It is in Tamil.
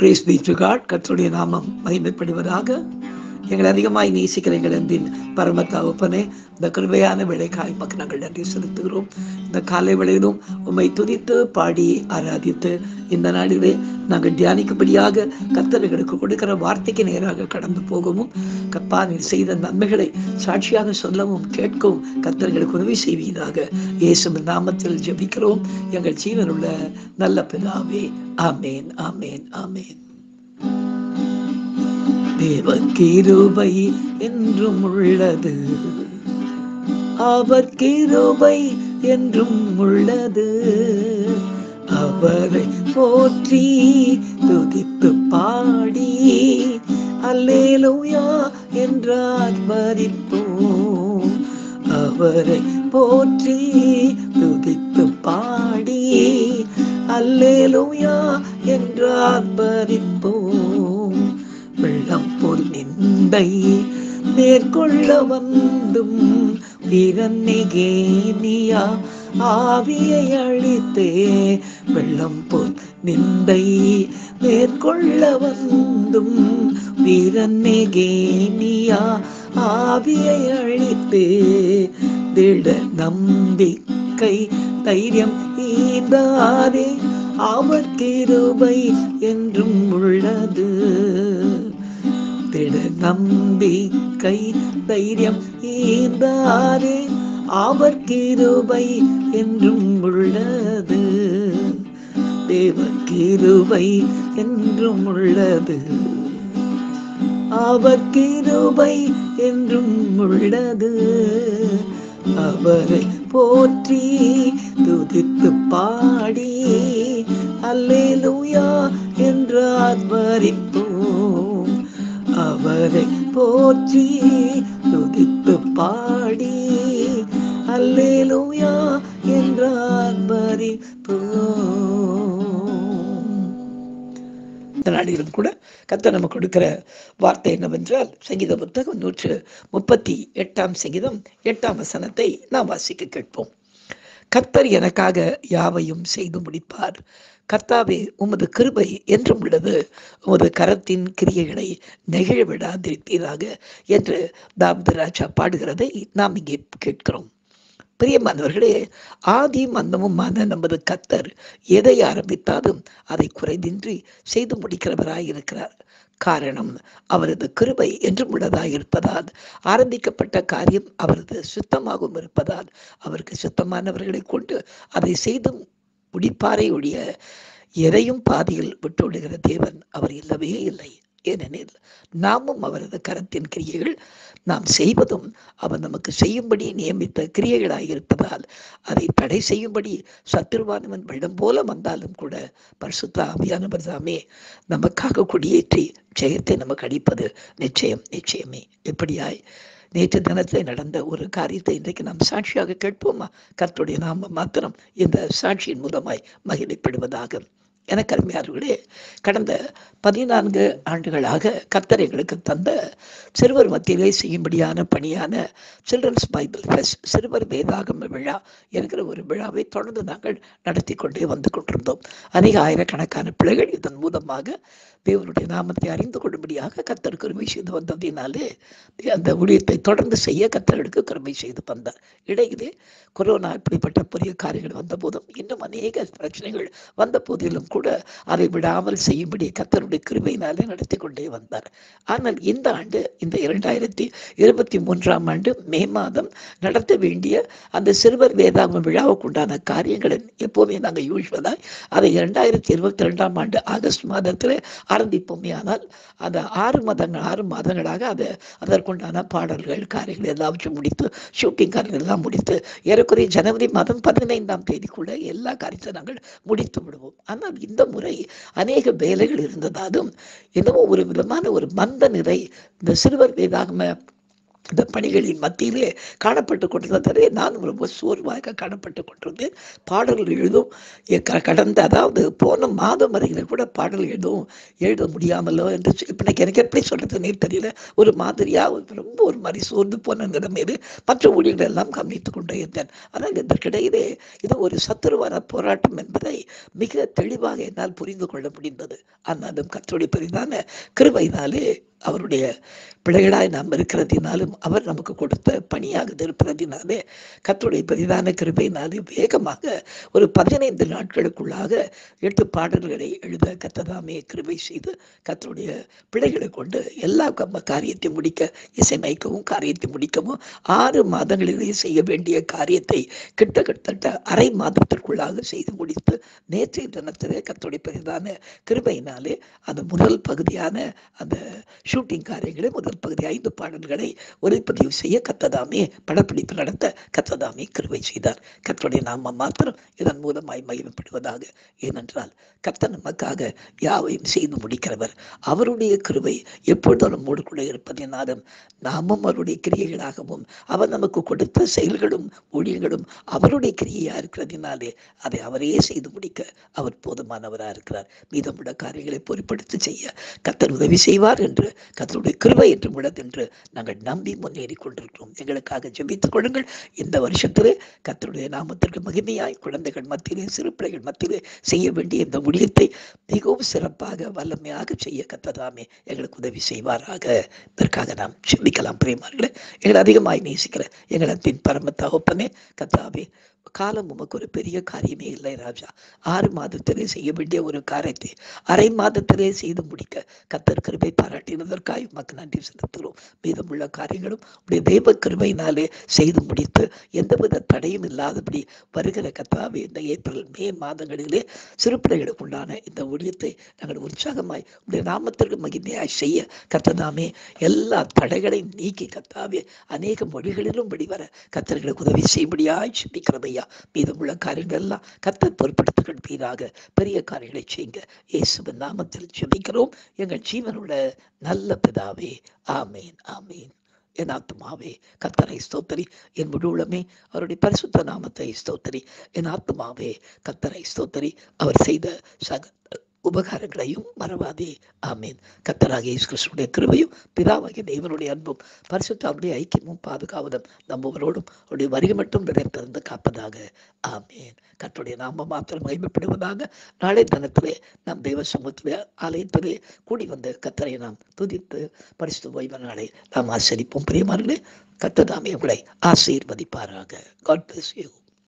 பிரேஸ் பீ டு காட் கர்த்தருடைய நாமம் மகிமைப்படுவதாக எங்களை அதிகமாய் நேசிக்கிற எங்கள் அன்பின் பரம தகப்பனே இந்த கிருபையான விளைக்காய் மக்கள் நாங்கள் நன்றி செலுத்துகிறோம் இந்த காலை வேளையிலும் உம்மை துதித்து பாடி ஆராதித்து இந்த நாளிலே நாங்கள் தியானிக்கும்படியாக கர்த்தர்களுக்கு கொடுக்கிற வார்த்தைக்கு நேராக கடந்து போகவும் கப்பா நீர் செய்த நன்மைகளை சாட்சியாக சொல்லவும் கேட்கவும் கர்த்தர்களுக்கு உதவி செய்வீதாக இயேசுவின் நாமத்தில் ஜெபிக்கிறோம் எங்கள் ஜீவனுள்ள நல்ல பிதாவே ஆமேன் ஆமேன் ஆமேன் தேவ கிருபை என்றும் உள்ளது அவர் கிருபை என்றும் உள்ளது அவரை போற்றி துதித்து பாடி அல்லேலூயா என்றார் மறிப்போம் அவரை போற்றி துதித்து பாடி அல்லேலூயா என்றார் மறிப்போம் வெள்ளம் போல் நிந்தை மேற்கொள்ள வந்தும் வீரன்னிகேனியா ஆவியை அழித்தே வெள்ளம் போல் நிந்தை மேற்கொள்ள வந்தும் வீரன்னிகேனியா ஆவியை அழித்தே திட நம்பிக்கை தைரியம் ஈந்தாரே அவர் கிருபை என்றும் உள்ளது திட நம்பிக்கை தைரியம் ஈந்தாரே அவர் கிருபை என்றும் உள்ளது தேவ கிருபை என்றும் உள்ளது அவர் கிருபை என்றும் உள்ளது அவரை போற்றி துதித்து பாடி அல்லேலூயா என்று ஆத்மரிப்போம் அவரை போற்றி துதித்து பாடி அல்லேலூயா என்று ஆத்மரிப்போம் இந்த நாளிலும் கூட கத்த நமக்கு கொடுக்கிற வார்த்தை என்னவென்றால் சங்கீத புத்தகம் நூற்று முப்பத்தி எட்டாம் சங்கீதம் எட்டாம் வசனத்தை நாம் வாசிக்க கேட்போம் கர்த்தர் எனக்காக யாவையும் செய்து முடிப்பார் கர்த்தாவே உமது கிருபை என்றும் உள்ளது உமது கரத்தின் கிரியைகளை நெகிழ விடாதிருப்பீராக என்று தாப்து ராஜா பாடுகிறதை நாம் இங்கே கேட்கிறோம் பிரியமானவர்களே ஆதி மந்தமுமான நமது கத்தர் எதை ஆரம்பித்தாலும் அதை குறைந்தின்றி செய்து முடிக்கிறவராய் இருக்கிறார் காரணம் அவரது கிருபை என்றும் உள்ளதாய் இருப்பதால் ஆரம்பிக்கப்பட்ட காரியம் அவரது சுத்தமாகவும் இருப்பதால் அவருக்கு சுத்தமானவர்களை கொண்டு அதை செய்து முடிப்பாரே ஒழிய எதையும் பாதியில் விட்டுவிடுகிற தேவன் அவர் இல்லவே இல்லை ஏனெனில் நாமும் அவரது கரத்தின் கிரியைகள் நாம் செய்வதும் அவர் நமக்கு செய்யும்படி நியமித்த கிரியைகளாக இருப்பதால் அதை தடை செய்யும்படி சத்துருவானவன் வெள்ளம் போல வந்தாலும் கூட பரிசுத்த ஆவியானவர் தாமே நமக்காக குடியேற்றி ஜெயத்தை நமக்கு அளிப்பது நிச்சயம் நிச்சயமே எப்படியாய் நேற்று தினத்தில் நடந்த ஒரு காரியத்தை இன்றைக்கு நாம் சாட்சியாக கேட்போமா கர்த்துடைய நாம மாத்திரம் இந்த சாட்சியின் மூலமாய் மகிழ்ப்படுவதாக எனக்கு அருமையார்களே கடந்த பதினான்கு ஆண்டுகளாக கர்த்தர் எங்களுக்கு தந்த சிறுவர் மத்தியிலே செய்யும்படியான பணியான சில்ட்ரன்ஸ் பைபிள் ஃபெஸ்ட் சிறுவர் வேதாகம விழா என்கிற ஒரு விழாவை தொடர்ந்து நாங்கள் நடத்தி கொண்டே வந்து கொண்டிருந்தோம் அநேக ஆயிரக்கணக்கான பிள்ளைகள் இதன் மூலமாக தேவனுடைய நாமத்தை அறிந்து கொள்ளும்படியாக கத்தர் கருமை செய்து வந்ததினாலே அந்த ஊழியத்தை தொடர்ந்து செய்ய கத்தர்களுக்கு கருமை செய்து வந்தார் இடையிலே கொரோனா இப்படிப்பட்ட பெரிய காரியங்கள் வந்த போதும் இன்னும் அநேக பிரச்சனைகள் வந்த போதிலும் கூட அதை விடாமல் செய்யும்படி கத்தருடைய கிருபையினாலே நடத்தி கொண்டே வந்தார் ஆனால் இந்த ஆண்டு இந்த இரண்டாயிரத்தி இருபத்தி மூன்றாம் ஆண்டு மே மாதம் நடத்த வேண்டிய அந்த சிறுவர் வேதாகம விழாவுக்கு உண்டான காரியங்களை எப்போவுமே நாங்கள் யூஸ்வலாக அதை இரண்டாயிரத்தி இருபத்தி ரெண்டாம் ஆண்டு ஆகஸ்ட் மாதத்தில் ஆரம்பிப்போமே ஆனால் அந்த ஆறு மாதங்கள் ஆறு மாதங்களாக அதை அதற்குண்டான பாடல்கள் காரியங்கள் எல்லாவற்றையும் முடித்து ஷூட்டிங் காரியங்கள் எல்லாம் முடித்து ஏறக்குறைய ஜனவரி மாதம் பதினைந்தாம் தேதிக்குள்ள எல்லா காரியத்தை நாங்கள் முடித்து விடுவோம் ஆனால் இந்த முறை அநேக வேலைகள் இருந்ததாலும் என்னவோ ஒரு விதமான ஒரு மந்த நிலை இந்த சிறுவர் வேதாகம இந்த பணிகளின் மத்தியிலே காணப்பட்டு கொண்டிருந்ததே நான் ரொம்ப சோர்வாக காணப்பட்டு கொண்டிருந்தேன் பாடல்கள் எழுதும் எ- க- கடந்த அதாவது போன மாதம் வரையில கூட பாடல் எழுதும் எழுத முடியாமலோ என்று சொல்லி- இப்ப எனக்கு எனக்கு எப்படி சொல்றதுன்னே தெரியல ஒரு மாதிரியா ஒரு ரொம்ப ஒரு மாதிரி சோர்ந்து போன நிலைமையில மற்ற ஊழியர்கள் எல்லாம் கவனித்துக் கொண்டே இருந்தேன் ஆனால் இதற்கிடையிலே இது ஒரு சத்துருவான போராட்டம் என்பதை மிக தெளிவாக என்னால் புரிந்து கொள்ள முடிந்தது ஆனாலும் கத்தோடைய பெரிதான கிருபையினாலே அவருடைய பிள்ளைகளாய் நாம் இருக்கிறதினாலும் அவர் நமக்கு கொடுத்த பணியாக இருப்பதினாலே கத்தருடைய பெரிதான கிருபையினாலே வேகமாக ஒரு பதினைந்து நாட்களுக்குள்ளாக எட்டு பாடல்களை எழுத கத்ததாமே கிருபை செய்து கத்தருடைய பிள்ளைகளை கொண்டு எல்லா கம்ம காரியத்தை முடிக்க இசைமைக்கவும் காரியத்தை முடிக்கவும் ஆறு மாதங்களிலே செய்ய வேண்டிய காரியத்தை கிட்டத்தட்ட அரை மாதத்திற்குள்ளாக செய்து முடித்து நேற்றைய தினத்திலே கத்தருடைய பெரிதான கிருபையினாலே அந்த முதல் பகுதியான அந்த ஷூட்டிங் காரியங்களை முதல் பகுதி ஐந்து பாடல்களை ஒளிப்பதிவு செய்ய கத்ததாமே படப்பிடிப்பு நடத்த கத்ததாமே கிருபை செய்தார் கத்தருடைய நாம மாத்திரம் இதன் மூலமாய் மகிமைப்படுவதாக ஏனென்றால் கர்த்தர் நமக்காக யாவையும் செய்து முடிக்கிறவர் அவருடைய கிருபை எப்பொழுதும் நம்மோடு கூட இருப்பதினாலும் நாமும் அவருடைய கிரியைகளாகவும் அவர் நமக்கு கொடுத்த செயல்களும் ஊழியர்களும் அவருடைய கிரியையா இருக்கிறதினாலே அதை அவரே செய்து முடிக்க அவர் போதுமானவராக இருக்கிறார் மீதமுள்ள காரியங்களை பொறுப்படுத்தி செய்ய கத்தர் உதவி செய்வார் என்று கத்தருடைய கிருபை என்று உள்ளது என்று நாங்கள் நம்பி முன்னேறி கொண்டிருக்கிறோம் எங்களுக்காக ஜெபித்துக் கொள்ளுங்கள் இந்த வருஷத்திலே கத்தருடைய நாமத்திற்கு மகிமையாய் குழந்தைகள் மத்தியிலே சிறு பிள்ளைகள் மத்தியிலே செய்ய வேண்டிய இந்த ஊழியத்தை மிகவும் சிறப்பாக வல்லமையாக செய்ய கத்ததாமே எங்களுக்கு உதவி செய்வாராக இதற்காக நாம் ஜெபிக்கலாம் பிரியமார்களே எங்களை அதிகமாய் நேசிக்கிற எங்கள் அன்பின் பரம தகப்பனே கத்தாவே காலம் உமக்கு ஒரு பெரிய காரியமே இல்லை ராஜா ஆறு மாதத்திலே செய்ய வேண்டிய ஒரு காரியத்தை அரை மாதத்திலே செய்து முடிக்க கத்தர் கிருபை பாராட்டினதற்காக உமக்கு நன்றி செலுத்துகிறோம் மீதமுள்ள காரியங்களும் உடைய தெய்வ கிருபையினாலே செய்து முடித்து எந்தவித தடையும் இல்லாதபடி வருகிற கத்தாவே இந்த ஏப்ரல் மே மாதங்களிலே சிறு பிள்ளைகளுக்கு உண்டான இந்த ஊழியத்தை நாங்கள் உற்சாகமாய் உடைய நாமத்திற்கு மகிமையாய் செய்ய கத்ததாமே எல்லா தடைகளையும் நீக்கி கத்தாவே அநேக மொழிகளிலும் வெளிவர கத்தர்களுக்கு உதவி செய்யும்படியாய் சிந்திக்கிறதையா மீதமுள்ள காரியங்கள் எல்லாம் கத்தர் பொறுப்படுத்திக் கொள்வீராக பெரிய காரியங்களை செய்யுங்க இயேசுவின் நாமத்தில் ஜெபிக்கிறோம் எங்கள் ஜீவனுள்ள நல்ல பிதாவே ஆமேன் ஆமேன் என் ஆத்மாவே கத்தரை ஸ்தோத்தரி என் முழு உள்ளமே அவருடைய பரிசுத்த நாமத்தை ஸ்தோத்தரி என் ஆத்மாவே கத்தரை ஸ்தோத்தரி அவர் செய்த சக உபகாரங்களையும் மறவாதே ஆமீன் கத்தராகிய இயேசு கிறிஸ்துடைய கிருபையும் பிதாவாகிய தேவனுடைய அன்பும் பரிசுத்தாவுடைய ஐக்கியமும் பாதுகாவதும் நம்மவரோடும் அவருடைய வருகை மட்டும் நிறைந்திருந்து காப்பதாக ஆமேன் கர்த்தருடைய நாம மாத்திரம் மகிமைப்படுவதாக நாளை தினத்திலே நாம் தெய்வ சமூகத்திலே ஆலயத்திலே கூடி வந்து கத்தரை நாம் துதித்து பரிசு ஓய்வு நாளை நாம் ஆசரிப்போம் பிரியமானே கத்ததாமே உங்களை ஆசீர்வதிப்பாராக காட் பிளஸ் யூ